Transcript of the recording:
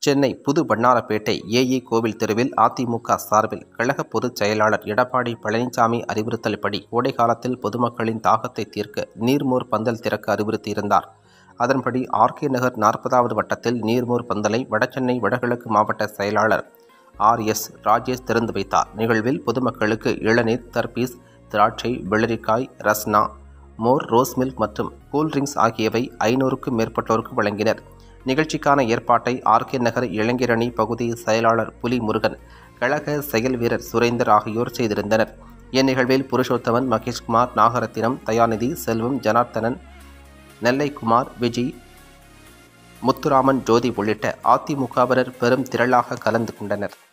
சென்னை புது வண்ணாரப்பேட்டை ஏஇ கோவில் தெருவில் அதிமுக சார்பில் கழக பொதுச் செயலாளர் எடப்பாடி பழனிசாமி அறிவுறுத்தல்படி கோடை காலத்தில் பொதுமக்களின் தாகத்தை தீர்க்க நீர்மோர் பந்தல் திறக்க அறிவுறுத்தியிருந்தார் அதன்படி ஆர்கே நகர் நாற்பதாவது வட்டத்தில் நீர்மோர் பந்தலை வடசென்னை வடகிழக்கு மாவட்ட செயலாளர் ஆர் எஸ் ராஜேஷ் திறந்து வைத்தார் நிகழ்வில் பொதுமக்களுக்கு இளநீர் தர்பீஸ் திராட்சை வெள்ளரிக்காய் ரஸ்னா மோர் ரோஸ் மில்க் மற்றும் கூல்ட்ரிங்க்ஸ் ஆகியவை ஐநூறுக்கும் மேற்பட்டோருக்கு வழங்கினர் நிகழ்ச்சிக்கான ஏற்பாட்டை ஆர்கே நகர் இளைஞரணி பகுதி செயலாளர் புலி முருகன் கழக செயல் வீரர் சுரேந்தர் ஆகியோர் செய்திருந்தனர் இந்நிகழ்வில் புருஷோத்தமன் மகேஷ்குமார் நாகரத்தினம் தயாநிதி செல்வம் ஜனார்த்தனன் நெல்லைக்குமார் விஜி முத்துராமன் ஜோதி உள்ளிட்ட அதிமுகவினர் பெரும் திரளாக கலந்து கொண்டனர்